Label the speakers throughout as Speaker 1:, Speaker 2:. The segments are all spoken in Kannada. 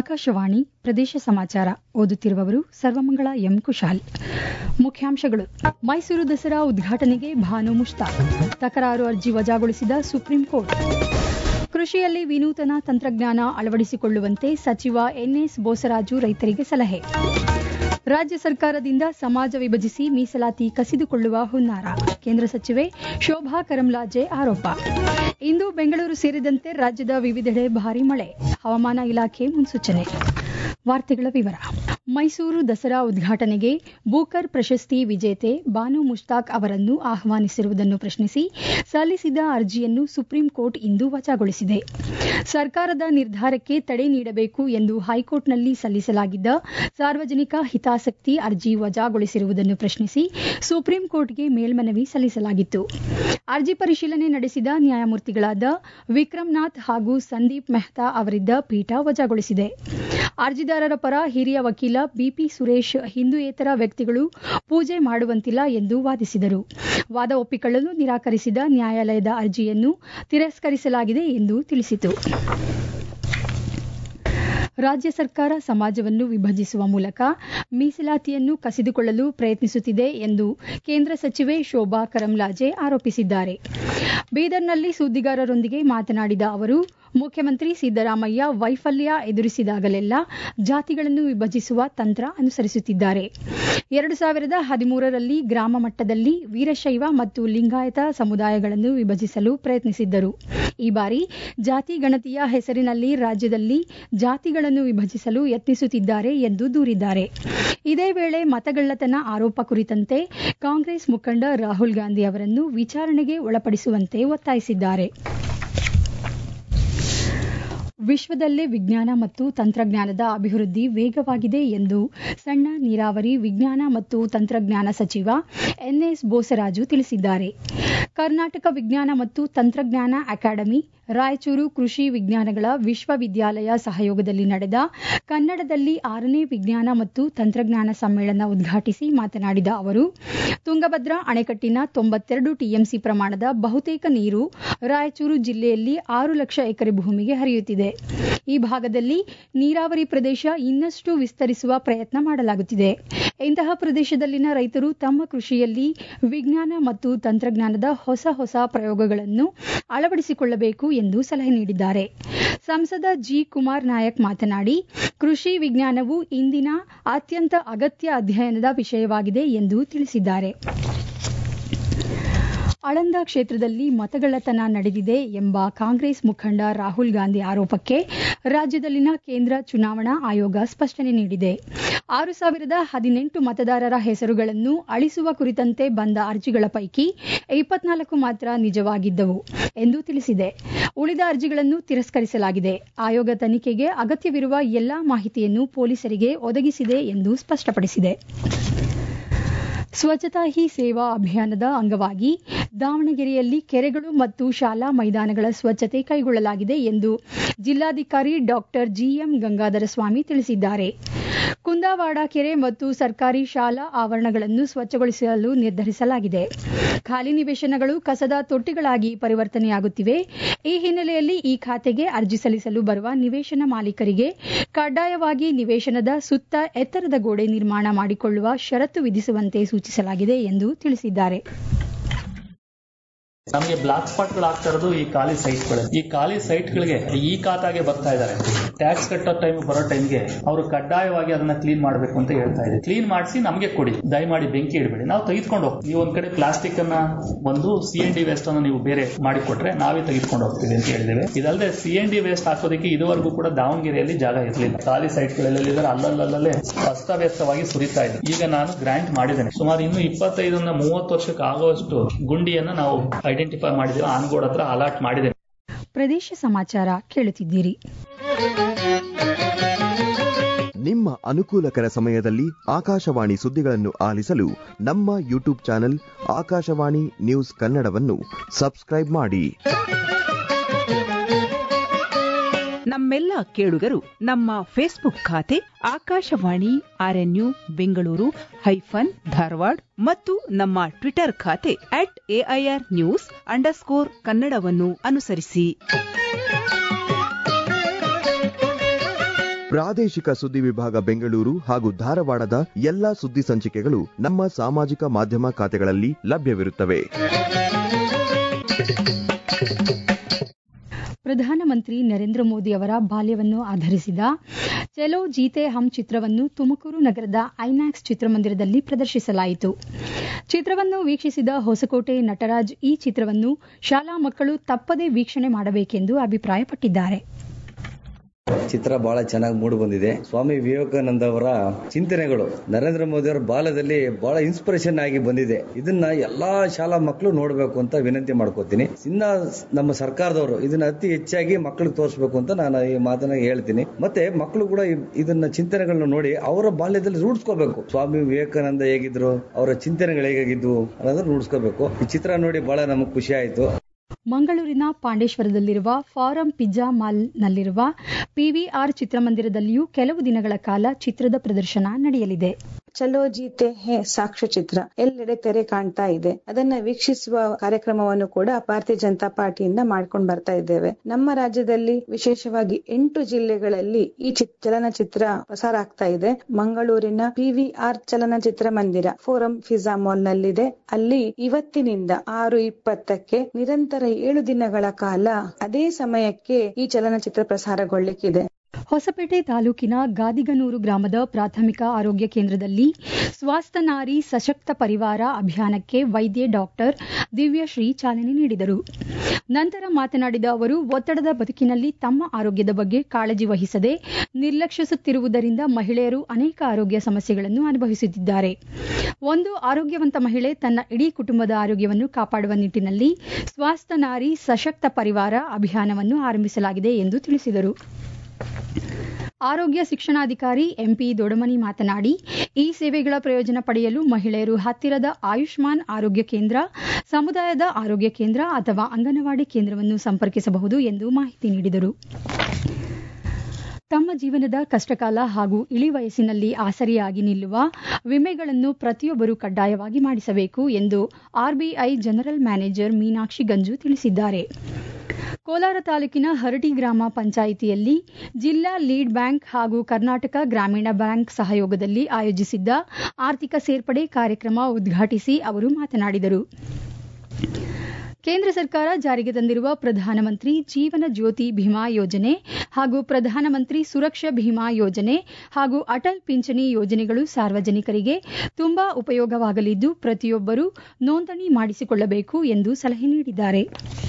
Speaker 1: ಆಕಾಶವಾಣಿ ಪ್ರದೇಶ ಸಮಾಚಾರ ಓದುತ್ತಿರುವವರು ಸರ್ವಮಂಗಳ ಎಂ ಕುಶಾಲ್ ಮುಖ್ಯಾಂಶಗಳು ಮೈಸೂರು ದಸರಾ ಉದ್ಘಾಟನೆಗೆ ಭಾನು ಮುಷ್ತಾಕ್ ತಕರಾರು ಅರ್ಜಿ ವಜಾಗೊಳಿಸಿದ ಸುಪ್ರೀಂ ಕೋರ್ಟ್ ಕೃಷಿಯಲ್ಲಿ ವಿನೂತನ ತಂತ್ರಜ್ಞಾನ ಅಳವಡಿಸಿಕೊಳ್ಳುವಂತೆ ಸಚಿವ ಎನ್ಎಸ್ ಬೋಸರಾಜು ರೈತರಿಗೆ ಸಲಹೆ ರಾಜ್ಯ ಸರ್ಕಾರದಿಂದ ಸಮಾಜ ವಿಭಜಿಸಿ ಮೀಸಲಾತಿ ಕಸಿದುಕೊಳ್ಳುವ ಹುನ್ನಾರ ಕೇಂದ್ರ ಸಚಿವೆ ಶೋಭಾ ಕರಂಲಾಜೆ ಆರೋಪ ಇಂದು ಬೆಂಗಳೂರು ಸೇರಿದಂತೆ ರಾಜ್ಯದ ವಿವಿಧೆಡೆ ಭಾರೀ ಮಳೆ ಹವಾಮಾನ ಇಲಾಖೆ ಮುನ್ಸೂಚನೆ ವಾರ್ತೆಗಳ ವಿವರ ಮೈಸೂರು ದಸರಾ ಉದ್ಘಾಟನೆಗೆ ಬೂಕರ್ ಪ್ರಶಸ್ತಿ ವಿಜೇತೆ ಬಾನು ಮುಷ್ತಾಕ್ ಅವರನ್ನು ಆಹ್ವಾನಿಸಿರುವುದನ್ನು ಪ್ರಶ್ನಿಸಿ ಸಲ್ಲಿಸಿದ ಅರ್ಜಿಯನ್ನು ಸುಪ್ರೀಂ ಕೋರ್ಟ್ ಇಂದು ವಜಾಗೊಳಿಸಿದೆ ಸರ್ಕಾರದ ನಿರ್ಧಾರಕ್ಕೆ ತಡೆ ನೀಡಬೇಕು ಎಂದು ಹೈಕೋರ್ಟ್ನಲ್ಲಿ ಸಲ್ಲಿಸಲಾಗಿದ್ದ ಸಾರ್ವಜನಿಕ ಹಿತಾಸಕ್ತಿ ಅರ್ಜಿ ವಜಾಗೊಳಿಸಿರುವುದನ್ನು ಪ್ರಶ್ನಿಸಿ ಸುಪ್ರೀಂ ಕೋರ್ಟ್ಗೆ ಮೇಲ್ಮನವಿ ಸಲ್ಲಿಸಲಾಗಿತ್ತು ಅರ್ಜಿ ಪರಿಶೀಲನೆ ನಡೆಸಿದ ನ್ಯಾಯಮೂರ್ತಿಗಳಾದ ವಿಕ್ರಮ್ನಾಥ್ ಹಾಗೂ ಸಂದೀಪ್ ಮೆಹ್ತಾ ಅವರಿದ್ದ ಪೀಠ ವಜಾಗೊಳಿಸಿದೆ ಅರ್ಜಿದಾರರ ಪರ ಹಿರಿಯ ವಕೀಲ ಬಿಪಿ ಸುರೇಶ್ ಹಿಂದೂಯೇತರ ವ್ಯಕ್ತಿಗಳು ಪೂಜೆ ಮಾಡುವಂತಿಲ್ಲ ಎಂದು ವಾದಿಸಿದರು ವಾದ ಒಪ್ಪಿಕೊಳ್ಳಲು ನಿರಾಕರಿಸಿದ ನ್ಯಾಯಾಲಯದ ಅರ್ಜಿಯನ್ನು ತಿರಸ್ಕರಿಸಲಾಗಿದೆ ಎಂದು ತಿಳಿಸಿತು ರಾಜ್ಯ ಸರ್ಕಾರ ಸಮಾಜವನ್ನು ವಿಭಜಿಸುವ ಮೂಲಕ ಮೀಸಲಾತಿಯನ್ನು ಕಸಿದುಕೊಳ್ಳಲು ಪ್ರಯತ್ನಿಸುತ್ತಿದೆ ಎಂದು ಕೇಂದ್ರ ಸಚಿವೆ ಶೋಭಾ ಕರಂಲಾಜೆ ಆರೋಪಿಸಿದ್ದಾರೆ ಬೀದರ್ನಲ್ಲಿ ಸುದ್ದಿಗಾರರೊಂದಿಗೆ ಮಾತನಾಡಿದ ಅವರು ಮುಖ್ಯಮಂತ್ರಿ ಸಿದ್ದರಾಮಯ್ಯ ವೈಫಲ್ಯ ಎದುರಿಸಿದಾಗಲೆಲ್ಲ ಜಾತಿಗಳನ್ನು ವಿಭಜಿಸುವ ತಂತ್ರ ಅನುಸರಿಸುತ್ತಿದ್ದಾರೆ ಎರಡು ಸಾವಿರದ ಹದಿಮೂರರಲ್ಲಿ ಗ್ರಾಮ ಮಟ್ಟದಲ್ಲಿ ವೀರಶೈವ ಮತ್ತು ಲಿಂಗಾಯತ ಸಮುದಾಯಗಳನ್ನು ವಿಭಜಿಸಲು ಪ್ರಯತ್ನಿಸಿದ್ದರು ಈ ಬಾರಿ ಜಾತಿ ಗಣತಿಯ ಹೆಸರಿನಲ್ಲಿ ರಾಜ್ಯದಲ್ಲಿ ಜಾತಿಗಳನ್ನು ವಿಭಜಿಸಲು ಯತ್ನಿಸುತ್ತಿದ್ದಾರೆ ಎಂದು ದೂರಿದ್ದಾರೆ ಇದೇ ವೇಳೆ ಮತಗಳ್ಳತನ ಆರೋಪ ಕುರಿತಂತೆ ಕಾಂಗ್ರೆಸ್ ಮುಖಂಡ ರಾಹುಲ್ ಗಾಂಧಿ ಅವರನ್ನು ವಿಚಾರಣೆಗೆ ಒಳಪಡಿಸುವಂತೆ ಒತ್ತಾಯಿಸಿದ್ದಾರೆ ವಿಶ್ವದಲ್ಲೇ ವಿಜ್ಞಾನ ಮತ್ತು ತಂತ್ರಜ್ಞಾನದ ಅಭಿವೃದ್ಧಿ ವೇಗವಾಗಿದೆ ಎಂದು ಸಣ್ಣ ನೀರಾವರಿ ವಿಜ್ಞಾನ ಮತ್ತು ತಂತ್ರಜ್ಞಾನ ಸಚಿವ ಎನ್ಎಸ್ ಬೋಸರಾಜು ತಿಳಿಸಿದ್ದಾರೆ ಕರ್ನಾಟಕ ವಿಜ್ಞಾನ ಮತ್ತು ತಂತ್ರಜ್ಞಾನ ಅಕಾಡೆಮಿ ರಾಯಚೂರು ಕೃಷಿ ವಿಜ್ಞಾನಗಳ ವಿಶ್ವವಿದ್ಯಾಲಯ ಸಹಯೋಗದಲ್ಲಿ ನಡೆದ ಕನ್ನಡದಲ್ಲಿ ಆರನೇ ವಿಜ್ಞಾನ ಮತ್ತು ತಂತ್ರಜ್ಞಾನ ಸಮ್ಮೇಳನ ಉದ್ಘಾಟಿಸಿ ಮಾತನಾಡಿದ ಅವರು ತುಂಗಭದ್ರಾ ಅಣೆಕಟ್ಟಿನ ತೊಂಬತ್ತೆರಡು ಟಿಎಂಸಿ ಪ್ರಮಾಣದ ಬಹುತೇಕ ನೀರು ರಾಯಚೂರು ಜಿಲ್ಲೆಯಲ್ಲಿ ಆರು ಲಕ್ಷ ಎಕರೆ ಭೂಮಿಗೆ ಹರಿಯುತ್ತಿದೆ ಈ ಭಾಗದಲ್ಲಿ ನೀರಾವರಿ ಪ್ರದೇಶ ಇನ್ನಷ್ಟು ವಿಸ್ತರಿಸುವ ಪ್ರಯತ್ನ ಮಾಡಲಾಗುತ್ತಿದೆ ಇಂತಹ ಪ್ರದೇಶದಲ್ಲಿನ ರೈತರು ತಮ್ಮ ಕೃಷಿಯಲ್ಲಿ ವಿಜ್ಞಾನ ಮತ್ತು ತಂತ್ರಜ್ಞಾನದ ಹೊಸ ಹೊಸ ಪ್ರಯೋಗಗಳನ್ನು ಅಳವಡಿಸಿಕೊಳ್ಳಬೇಕು ಎಂದು ಸಲಹೆ ನೀಡಿದ್ದಾರೆ ಸಂಸದ ಜಿ ಕುಮಾರ್ ನಾಯಕ್ ಮಾತನಾಡಿ ಕೃಷಿ ವಿಜ್ಞಾನವು ಇಂದಿನ ಅತ್ಯಂತ ಅಗತ್ಯ ಅಧ್ಯಯನದ ವಿಷಯವಾಗಿದೆ ಎಂದು ತಿಳಿಸಿದ್ದಾರೆ ಆಳಂದ ಕ್ಷೇತ್ರದಲ್ಲಿ ಮತಗಳ್ಳತನ ನಡೆದಿದೆ ಎಂಬ ಕಾಂಗ್ರೆಸ್ ಮುಖಂಡ ರಾಹುಲ್ ಗಾಂಧಿ ಆರೋಪಕ್ಕೆ ರಾಜ್ಯದಲ್ಲಿನ ಕೇಂದ್ರ ಚುನಾವಣಾ ಆಯೋಗ ಸ್ಪಷ್ಟನೆ ನೀಡಿದೆ ಆರು ಸಾವಿರದ ಹದಿನೆಂಟು ಮತದಾರರ ಹೆಸರುಗಳನ್ನು ಅಳಿಸುವ ಕುರಿತಂತೆ ಬಂದ ಅರ್ಜಿಗಳ ಪೈಕಿ ಇಪ್ಪತ್ನಾಲ್ಕು ಮಾತ್ರ ನಿಜವಾಗಿದ್ದವು ಎಂದು ತಿಳಿಸಿದೆ ಉಳಿದ ಅರ್ಜಿಗಳನ್ನು ತಿರಸ್ಕರಿಸಲಾಗಿದೆ ಆಯೋಗ ತನಿಖೆಗೆ ಅಗತ್ಯವಿರುವ ಎಲ್ಲಾ ಮಾಹಿತಿಯನ್ನು ಪೊಲೀಸರಿಗೆ ಒದಗಿಸಿದೆ ಎಂದು ಸ್ಪಷ್ಟಪಡಿಸಿದೆ ಸ್ವಚ್ಛತಾ ಹಿ ಸೇವಾ ಅಭಿಯಾನದ ಅಂಗವಾಗಿ ದಾವಣಗೆರೆಯಲ್ಲಿ ಕೆರೆಗಳು ಮತ್ತು ಶಾಲಾ ಮೈದಾನಗಳ ಸ್ವಚ್ಛತೆ ಕೈಗೊಳ್ಳಲಾಗಿದೆ ಎಂದು ಜಿಲ್ಲಾಧಿಕಾರಿ ಡಾಕ್ಟರ್ ಜಿಎಂ ಗಂಗಾಧರ ಸ್ವಾಮಿ ತಿಳಿಸಿದ್ದಾರೆ ಕುಂದಾವಾಡ ಕೆರೆ ಮತ್ತು ಸರ್ಕಾರಿ ಶಾಲಾ ಆವರಣಗಳನ್ನು ಸ್ವಚ್ಛಗೊಳಿಸಲು ನಿರ್ಧರಿಸಲಾಗಿದೆ ಖಾಲಿ ನಿವೇಶನಗಳು ಕಸದ ತೊಟ್ಟಿಗಳಾಗಿ ಪರಿವರ್ತನೆಯಾಗುತ್ತಿವೆ ಈ ಹಿನ್ನೆಲೆಯಲ್ಲಿ ಈ ಖಾತೆಗೆ ಅರ್ಜಿ ಸಲ್ಲಿಸಲು ಬರುವ ನಿವೇಶನ ಮಾಲೀಕರಿಗೆ ಕಡ್ಡಾಯವಾಗಿ ನಿವೇಶನದ ಸುತ್ತ ಎತ್ತರದ ಗೋಡೆ ನಿರ್ಮಾಣ ಮಾಡಿಕೊಳ್ಳುವ ಷರತ್ತು ವಿಧಿಸುವಂತೆ ಸೂಚಿಸಲಾಗಿದೆ ಎಂದು ತಿಳಿಸಿದ್ದಾರೆ
Speaker 2: ನಮಗೆ ಬ್ಲಾಕ್ ಸ್ಪಾಟ್ ಗಳು ಆಗ್ತಾ ಇರೋದು ಈ ಖಾಲಿ ಸೈಟ್ ಗಳು ಈ ಖಾಲಿ ಸೈಟ್ ಗಳಿಗೆ ಈ ಖಾತಾಗೆ ಬರ್ತಾ ಇದ್ದಾರೆ ಟ್ಯಾಕ್ಸ್ ಕಟ್ಟೋ ಟೈಮ್ ಬರೋ ಟೈಮ್ಗೆ ಅವರು ಕಡ್ಡಾಯವಾಗಿ ಅದನ್ನ ಕ್ಲೀನ್ ಮಾಡಬೇಕು ಅಂತ ಹೇಳ್ತಾ ಇದೆ ಕ್ಲೀನ್ ಮಾಡಿಸಿ ನಮಗೆ ಕೊಡಿ ದಯಮಾಡಿ ಬೆಂಕಿ ಇಡಬೇಡಿ ನಾವು ತೆಗೆದುಕೊಂಡು ಹೋಗ್ತೀವಿ ನೀವು ಒಂದ್ ಕಡೆ ಪ್ಲಾಸ್ಟಿಕ್ ಅನ್ನ ಒಂದು ಸಿ ಎನ್ ಡಿ ವೇಸ್ಟ್ ಅನ್ನು ನೀವು ಬೇರೆ ಮಾಡಿಕೊಟ್ರೆ ನಾವೇ ತೆಗೆದುಕೊಂಡು ಹೋಗ್ತೀವಿ ಅಂತ ಹೇಳಿದ್ದೇವೆ ಇದಲ್ಲದೆ ಸಿ ಎನ್ ಡಿ ವೇಸ್ಟ್ ಹಾಕೋದಕ್ಕೆ ಇದುವರೆಗೂ ಕೂಡ ದಾವಣಗೆರೆಯಲ್ಲಿ ಜಾಗ ಇರಲಿಲ್ಲ ಖಾಲಿ ಸೈಟ್ ಗಳಲ್ಲಿ ಅಲ್ಲಲ್ಲಲ್ಲೇ ಅಸ್ತವ್ಯಸ್ತವಾಗಿ ಸುರಿತಾ ಇದೆ ಈಗ ನಾನು ಗ್ರಾಂಟ್ ಮಾಡಿದ್ದೇನೆ ಸುಮಾರು ಇನ್ನು ಇಪ್ಪತ್ತೈದರಿಂದ ಮೂವತ್ತು ವರ್ಷಕ್ಕೆ ಆಗುವಷ್ಟು ಗುಂಡಿಯನ್ನ ನಾವು ಐಡೆಂಟಿಫೈ ಮಾಡಿದ್ದೇವೆ ಆನ್ಗೋಡ್ ಹತ್ರ ಅಲಾಟ್ ಮಾಡಿದ್ದೇವೆ
Speaker 1: ಪ್ರದೇಶ ಸಮಾಚಾರ ಕೇಳುತ್ತಿದ್ದೀರಿ
Speaker 3: ನಿಮ್ಮ ಅನುಕೂಲಕರ ಸಮಯದಲ್ಲಿ ಆಕಾಶವಾಣಿ ಸುದ್ದಿಗಳನ್ನು ಆಲಿಸಲು ನಮ್ಮ ಯೂಟ್ಯೂಬ್ ಚಾನೆಲ್ ಆಕಾಶವಾಣಿ ನ್ಯೂಸ್ ಕನ್ನಡವನ್ನು ಸಬ್ಸ್ಕ್ರೈಬ್ ಮಾಡಿ
Speaker 4: ನಮ್ಮೆಲ್ಲ ಕೇಳುಗರು ನಮ್ಮ ಫೇಸ್ಬುಕ್ ಖಾತೆ ಆಕಾಶವಾಣಿ ಆರ್ಎನ್ಯು ಬೆಂಗಳೂರು ಹೈಫನ್ ಧಾರವಾಡ ಮತ್ತು ನಮ್ಮ ಟ್ವಿಟರ್ ಖಾತೆ ಅಟ್ ಎಐಆರ್ ನ್ಯೂಸ್ ಅಂಡರ್ಸ್ಕೋರ್ ಕನ್ನಡವನ್ನು ಅನುಸರಿಸಿ
Speaker 3: ಪ್ರಾದೇಶಿಕ ಸುದ್ದಿ ವಿಭಾಗ ಬೆಂಗಳೂರು ಹಾಗೂ ಧಾರವಾಡದ ಎಲ್ಲಾ ಸುದ್ದಿ ಸಂಚಿಕೆಗಳು ನಮ್ಮ ಸಾಮಾಜಿಕ ಮಾಧ್ಯಮ ಖಾತೆಗಳಲ್ಲಿ ಲಭ್ಯವಿರುತ್ತವೆ
Speaker 1: ಪ್ರಧಾನಮಂತ್ರಿ ನರೇಂದ್ರ ಮೋದಿ ಅವರ ಬಾಲ್ಯವನ್ನು ಆಧರಿಸಿದ ಚೆಲೋ ಜೀತೆ ಹಮ್ ಚಿತ್ರವನ್ನು ತುಮಕೂರು ನಗರದ ಐಮ್ಯಾಕ್ಸ್ ಚಿತ್ರಮಂದಿರದಲ್ಲಿ ಪ್ರದರ್ಶಿಸಲಾಯಿತು ಚಿತ್ರವನ್ನು ವೀಕ್ಷಿಸಿದ ಹೊಸಕೋಟೆ ನಟರಾಜ್ ಈ ಚಿತ್ರವನ್ನು ಶಾಲಾ ಮಕ್ಕಳು ತಪ್ಪದೇ ವೀಕ್ಷಣೆ ಮಾಡಬೇಕೆಂದು ಅಭಿಪ್ರಾಯಪಟ್ಟಿದ್ದಾರೆ
Speaker 5: ಚಿತ್ರ ಬಹಳ ಚೆನ್ನಾಗಿ ಮೂಡಿ ಬಂದಿದೆ ಸ್ವಾಮಿ ವಿವೇಕಾನಂದ ಅವರ ಚಿಂತನೆಗಳು ನರೇಂದ್ರ ಮೋದಿ ಅವರ ಬಾಲ್ಯದಲ್ಲಿ ಬಹಳ ಇನ್ಸ್ಪಿರೇಷನ್ ಆಗಿ ಬಂದಿದೆ ಇದನ್ನ ಎಲ್ಲಾ ಶಾಲಾ ಮಕ್ಕಳು ನೋಡಬೇಕು ಅಂತ ವಿನಂತಿ ಮಾಡ್ಕೋತೀನಿ ಇನ್ನ ನಮ್ಮ ಸರ್ಕಾರದವರು ಇದನ್ನ ಅತಿ ಹೆಚ್ಚಾಗಿ ಮಕ್ಕಳಿಗೆ ತೋರಿಸಬೇಕು ಅಂತ ನಾನು ಈ ಮಾತನ್ನ ಹೇಳ್ತೀನಿ ಮತ್ತೆ ಮಕ್ಕಳು ಕೂಡ ಇ- ಇದನ್ನ ಚಿಂತನೆಗಳನ್ನ ನೋಡಿ ಅವರ ಬಾಲ್ಯದಲ್ಲಿ ರೂಢಿಸ್ಕೋಬೇಕು ಸ್ವಾಮಿ ವಿವೇಕಾನಂದ ಹೇಗಿದ್ರು ಅವರ ಚಿಂತನೆಗಳು ಹೇಗಾಗಿದ್ವು ಅನ್ನೋದನ್ನ ರೂಢಿಸ್ಕೋಬೇಕು ಈ ಚಿತ್ರ ನೋಡಿ ಬಹಳ ನಮಗೆ ಖುಷಿ ಆಯ್ತು
Speaker 1: ಮಂಗಳೂರಿನ ಪಾಂಡೇಶ್ವರದಲ್ಲಿರುವ ಫಾರಂ ಪಿಜ್ಜಾ ಮಾಲ್ನಲ್ಲಿರುವ ಪಿವಿಆರ್ ಚಿತ್ರಮಂದಿರದಲ್ಲಿಯೂ ಕೆಲವು ದಿನಗಳ ಕಾಲ ಚಿತ್ರದ ಪ್ರದರ್ಶನ ನಡೆಯಲಿದೆ
Speaker 6: ಚಲೋ ಜೀತೆ ಹೇ ಸಾಕ್ಷ್ಯಚಿತ್ರ ಎಲ್ಲೆಡೆ ತೆರೆ ಕಾಣ್ತಾ ಇದೆ ಅದನ್ನ ವೀಕ್ಷಿಸುವ ಕಾರ್ಯಕ್ರಮವನ್ನು ಕೂಡ ಭಾರತೀಯ ಜನತಾ ಪಾರ್ಟಿಯಿಂದ ಮಾಡ್ಕೊಂಡು ಬರ್ತಾ ಇದ್ದೇವೆ ನಮ್ಮ ರಾಜ್ಯದಲ್ಲಿ ವಿಶೇಷವಾಗಿ ಎಂಟು ಜಿಲ್ಲೆಗಳಲ್ಲಿ ಈ ಚಿತ್- ಚಲನಚಿತ್ರ ಪ್ರಸಾರ ಆಗ್ತಾ ಇದೆ ಮಂಗಳೂರಿನ ಪಿವಿಆರ್ ಚಲನಚಿತ್ರ ಮಂದಿರ ಫೋರಂ ಫಿಜಾ ಮಾಲ್ ನಲ್ಲಿದೆ ಅಲ್ಲಿ ಇವತ್ತಿನಿಂದ ಆರು ಇಪ್ಪತ್ತಕ್ಕೆ ನಿರಂತರ ಏಳು ದಿನಗಳ ಕಾಲ ಅದೇ ಸಮಯಕ್ಕೆ ಈ ಚಲನಚಿತ್ರ ಪ್ರಸಾರಗೊಳ್ಳಿಕ್ಕಿದೆ
Speaker 1: ಹೊಸಪೇಟೆ ತಾಲೂಕಿನ ಗಾದಿಗನೂರು ಗ್ರಾಮದ ಪ್ರಾಥಮಿಕ ಆರೋಗ್ಯ ಕೇಂದ್ರದಲ್ಲಿ ಸ್ವಾಸ್ಥ ನಾರಿ ಸಶಕ್ತ ಪರಿವಾರ ಅಭಿಯಾನಕ್ಕೆ ವೈದ್ಯೆ ಡಾಕ್ಟರ್ ದಿವ್ಯಶ್ರೀ ಚಾಲನೆ ನೀಡಿದರು ನಂತರ ಮಾತನಾಡಿದ ಅವರು ಒತ್ತಡದ ಬದುಕಿನಲ್ಲಿ ತಮ್ಮ ಆರೋಗ್ಯದ ಬಗ್ಗೆ ಕಾಳಜಿ ವಹಿಸದೆ ನಿರ್ಲಕ್ಷಿಸುತ್ತಿರುವುದರಿಂದ ಮಹಿಳೆಯರು ಅನೇಕ ಆರೋಗ್ಯ ಸಮಸ್ಯೆಗಳನ್ನು ಅನುಭವಿಸುತ್ತಿದ್ದಾರೆ ಒಂದು ಆರೋಗ್ಯವಂತ ಮಹಿಳೆ ತನ್ನ ಇಡೀ ಕುಟುಂಬದ ಆರೋಗ್ಯವನ್ನು ಕಾಪಾಡುವ ನಿಟ್ಟಿನಲ್ಲಿ ಸ್ವಾಸ್ಥ ನಾರಿ ಸಶಕ್ತ ಪರಿವಾರ ಅಭಿಯಾನವನ್ನು ಆರಂಭಿಸಲಾಗಿದೆ ಎಂದು ತಿಳಿಸಿದರು ಆರೋಗ್ಯ ಶಿಕ್ಷಣಾಧಿಕಾರಿ ಎಂಪಿ ದೊಡಮನಿ ಮಾತನಾಡಿ ಈ ಸೇವೆಗಳ ಪ್ರಯೋಜನ ಪಡೆಯಲು ಮಹಿಳೆಯರು ಹತ್ತಿರದ ಆಯುಷ್ಮಾನ್ ಆರೋಗ್ಯ ಕೇಂದ್ರ ಸಮುದಾಯದ ಆರೋಗ್ಯ ಕೇಂದ್ರ ಅಥವಾ ಅಂಗನವಾಡಿ ಕೇಂದ್ರವನ್ನು ಸಂಪರ್ಕಿಸಬಹುದು ಎಂದು ಮಾಹಿತಿ ನೀಡಿದರು ತಮ್ಮ ಜೀವನದ ಕಷ್ಟಕಾಲ ಹಾಗೂ ಇಳಿ ವಯಸ್ಸಿನಲ್ಲಿ ಆಸರಿಯಾಗಿ ನಿಲ್ಲುವ ವಿಮೆಗಳನ್ನು ಪ್ರತಿಯೊಬ್ಬರು ಕಡ್ಡಾಯವಾಗಿ ಮಾಡಿಸಬೇಕು ಎಂದು RBI general manager Meenakshi Ganju ತಿಳಿಸಿದ್ದಾರೆ ಕೋಲಾರ ತಾಲೂಕಿನ ಹರಟಿ ಗ್ರಾಮ ಪಂಚಾಯಿತಿಯಲ್ಲಿ ಜಿಲ್ಲಾ ಲೀಡ್ ಬ್ಯಾಂಕ್ ಹಾಗೂ ಕರ್ನಾಟಕ ಗ್ರಾಮೀಣ ಬ್ಯಾಂಕ್ ಸಹಯೋಗದಲ್ಲಿ ಆಯೋಜಿಸಿದ್ದ ಆರ್ಥಿಕ ಸೇರ್ಪಡೆ ಕಾರ್ಯಕ್ರಮ ಉದ್ಘಾಟಿಸಿ ಅವರು ಮಾತನಾಡಿದರು ಕೇಂದ್ರ ಸರ್ಕಾರ ಜಾರಿಗೆ ತಂದಿರುವ ಪ್ರಧಾನಮಂತ್ರಿ ಜೀವನ ಜ್ಯೋತಿ ಭೀಮಾ ಯೋಜನೆ ಹಾಗೂ ಪ್ರಧಾನಮಂತ್ರಿ ಸುರಕ್ಷಾ ಭೀಮಾ ಯೋಜನೆ ಹಾಗೂ ಅಟಲ್ ಪಿಂಚಣಿ ಯೋಜನೆಗಳು ಸಾರ್ವಜನಿಕರಿಗೆ ತುಂಬಾ ಉಪಯೋಗವಾಗಲಿದ್ದು ಪ್ರತಿಯೊಬ್ಬರೂ ನೋಂದಣಿ ಮಾಡಿಸಿಕೊಳ್ಳಬೇಕು ಎಂದು ಸಲಹೆ ನೀಡಿದ್ದಾರೆ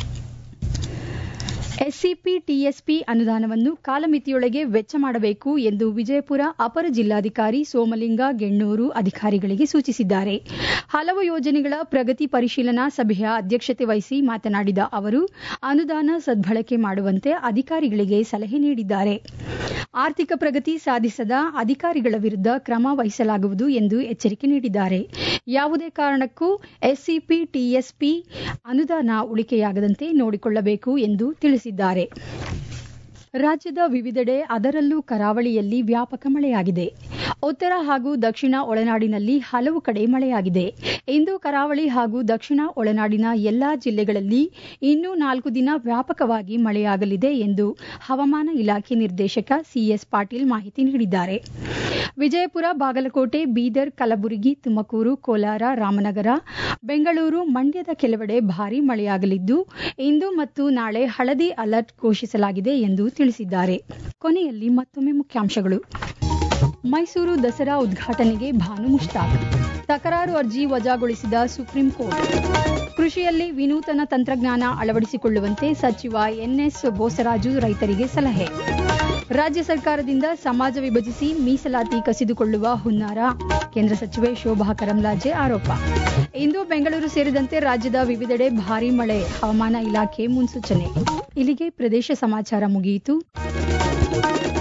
Speaker 1: ಎಸ್ಸಿಪಿ ಟಿಎಸ್ಪಿ ಅನುದಾನವನ್ನು ಕಾಲಮಿತಿಯೊಳಗೆ ವೆಚ್ಚ ಮಾಡಬೇಕು ಎಂದು ವಿಜಯಪುರ ಅಪರ ಜಿಲ್ಲಾಧಿಕಾರಿ ಸೋಮಲಿಂಗ ಗೆಣ್ಣೂರು ಅಧಿಕಾರಿಗಳಿಗೆ ಸೂಚಿಸಿದ್ದಾರೆ ಹಲವು ಯೋಜನೆಗಳ ಪ್ರಗತಿ ಪರಿಶೀಲನಾ ಸಭೆಯ ಅಧ್ಯಕ್ಷತೆ ವಹಿಸಿ ಮಾತನಾಡಿದ ಅವರು ಅನುದಾನ ಸದ್ಬಳಕೆ ಮಾಡುವಂತೆ ಅಧಿಕಾರಿಗಳಿಗೆ ಸಲಹೆ ನೀಡಿದ್ದಾರೆ ಆರ್ಥಿಕ ಪ್ರಗತಿ ಸಾಧಿಸದ ಅಧಿಕಾರಿಗಳ ವಿರುದ್ಧ ಕ್ರಮ ವಹಿಸಲಾಗುವುದು ಎಂದು ಎಚ್ಚರಿಕೆ ನೀಡಿದ್ದಾರೆ ಯಾವುದೇ ಕಾರಣಕ್ಕೂ ಎಸ್ಸಿಪಿ ಟಿಎಸ್ಪಿ ಅನುದಾನ ಉಳಿಕೆಯಾಗದಂತೆ ನೋಡಿಕೊಳ್ಳಬೇಕು ಎಂದು ತಿಳಿಸಿದ್ದಾರೆ ರಾಜ್ಯದ ವಿವಿಧೆಡೆ ಅದರಲ್ಲೂ ಕರಾವಳಿಯಲ್ಲಿ ವ್ಯಾಪಕ ಮಳೆಯಾಗಿದೆ ಉತ್ತರ ಹಾಗೂ ದಕ್ಷಿಣ ಒಳನಾಡಿನಲ್ಲಿ ಹಲವು ಕಡೆ ಮಳೆಯಾಗಿದೆ ಇಂದು ಕರಾವಳಿ ಹಾಗೂ ದಕ್ಷಿಣ ಒಳನಾಡಿನ ಎಲ್ಲಾ ಜಿಲ್ಲೆಗಳಲ್ಲಿ ಇನ್ನೂ ನಾಲ್ಕು ದಿನ ವ್ಯಾಪಕವಾಗಿ ಮಳೆಯಾಗಲಿದೆ ಎಂದು ಹವಾಮಾನ ಇಲಾಖೆ ನಿರ್ದೇಶಕ ಸಿಎಸ್ ಪಾಟೀಲ್ ಮಾಹಿತಿ ನೀಡಿದ್ದಾರೆ ವಿಜಯಪುರ ಬಾಗಲಕೋಟೆ ಬೀದರ್ ಕಲಬುರಗಿ ತುಮಕೂರು ಕೋಲಾರ ರಾಮನಗರ ಬೆಂಗಳೂರು ಮಂಡ್ಯದ ಕೆಲವೆಡೆ ಭಾರೀ ಮಳೆಯಾಗಲಿದ್ದು ಇಂದು ಮತ್ತು ನಾಳೆ ಹಳದಿ ಅಲರ್ಟ್ ಘೋಷಿಸಲಾಗಿದೆ ಎಂದು ತಿಳಿಸಿದ್ದಾರೆ ಕೊನೆಯಲ್ಲಿ ಮತ್ತೊಮ್ಮೆ ಮುಖ್ಯಾಂಶಗಳು ಮೈಸೂರು ದಸರಾ ಉದ್ಘಾಟನೆಗೆ ಭಾನು ಮುಷ್ತಾಕ್ ತಕರಾರು ಅರ್ಜಿ ವಜಾಗೊಳಿಸಿದ ಸುಪ್ರೀಂ ಕೋರ್ಟ್ ಕೃಷಿಯಲ್ಲಿ ವಿನೂತನ ತಂತ್ರಜ್ಞಾನ ಅಳವಡಿಸಿಕೊಳ್ಳುವಂತೆ ಸಚಿವ ಎನ್ಎಸ್ ಬೋಸರಾಜು ರೈತರಿಗೆ ಸಲಹೆ ರಾಜ್ಯ ಸರ್ಕಾರದಿಂದ ಸಮಾಜ ವಿಭಜಿಸಿ ಮೀಸಲಾತಿ ಕಸಿದುಕೊಳ್ಳುವ ಹುನ್ನಾರ ಕೇಂದ್ರ ಸಚಿವೆ ಶೋಭಾ ಕರಂಲಾಜೆ ಆರೋಪ ಇಂದು ಬೆಂಗಳೂರು ಸೇರಿದಂತೆ ರಾಜ್ಯದ ವಿವಿಧೆಡೆ ಭಾರೀ ಮಳೆ ಹವಾಮಾನ ಇಲಾಖೆ ಮುನ್ಸೂಚನೆ ಇಲ್ಲಿಗೆ ಪ್ರದೇಶ ಸಮಾಚಾರ ಮುಗಿಯಿತು